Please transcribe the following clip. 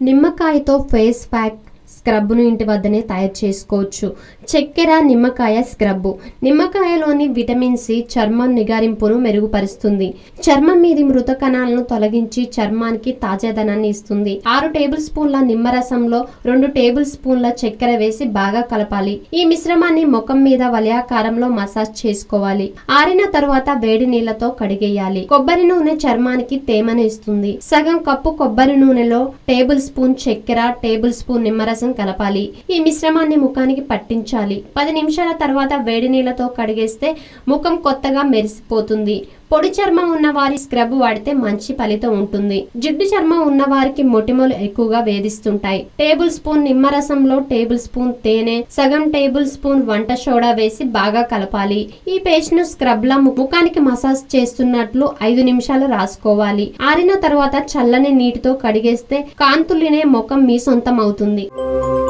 నిమ్మకాయతో face pack స్క్రబ్ను ఇంటి వద్దనే తయారు చేసుకోవచ్చు చక్కెర నిమ్మకాయ స్క్రబ్బు నిమ్మకాయలోని విటమిన్ సి చర్మం నిగారింపును మెరుగుపరుస్తుంది చర్మం మీది మృత కణాలను తొలగించి చర్మానికి తాజాదనాన్ని ఇస్తుంది ఆరు టేబుల్ స్పూన్ల నిమ్మరసంలో రెండు టేబుల్ స్పూన్ల చక్కెర వేసి బాగా కలపాలి ఈ మిశ్రమాన్ని ముఖం మీద వలయాకారంలో మసాజ్ చేసుకోవాలి ఆరిన తరువాత వేడి నీళ్లతో కడిగేయాలి కొబ్బరి నూనె చర్మానికి తేమను ఇస్తుంది సగం కప్పు కొబ్బరి నూనెలో టేబుల్ స్పూన్ చక్కెర టేబుల్ స్పూన్ నిమ్మరసం కలపాలి ఈ మిశ్రమాన్ని ముఖానికి పట్టించాలి పది నిమిషాల తర్వాత వేడి నీళ్లతో కడిగేస్తే ముఖం కొత్తగా మెరిసిపోతుంది పొడి చర్మం ఉన్న వారి స్క్రబ్ వాడితే మంచి ఫలితం ఉంటుంది జిడ్డు చర్మం ఉన్న వారికి మొటిమలు ఎక్కువగా వేధిస్తుంటాయి టేబుల్ స్పూన్ నిమ్మరసంలో టేబుల్ స్పూన్ తేనె సగం టేబుల్ స్పూన్ వంట సోడా వేసి బాగా కలపాలి ఈ పేస్ట్ ను స్క్రబ్ లా ముఖానికి మసాజ్ చేస్తున్నట్లు ఐదు నిమిషాలు రాసుకోవాలి ఆరిన తర్వాత చల్లని నీటితో కడిగేస్తే కాంతులినే ముఖం మీ సొంతం అవుతుంది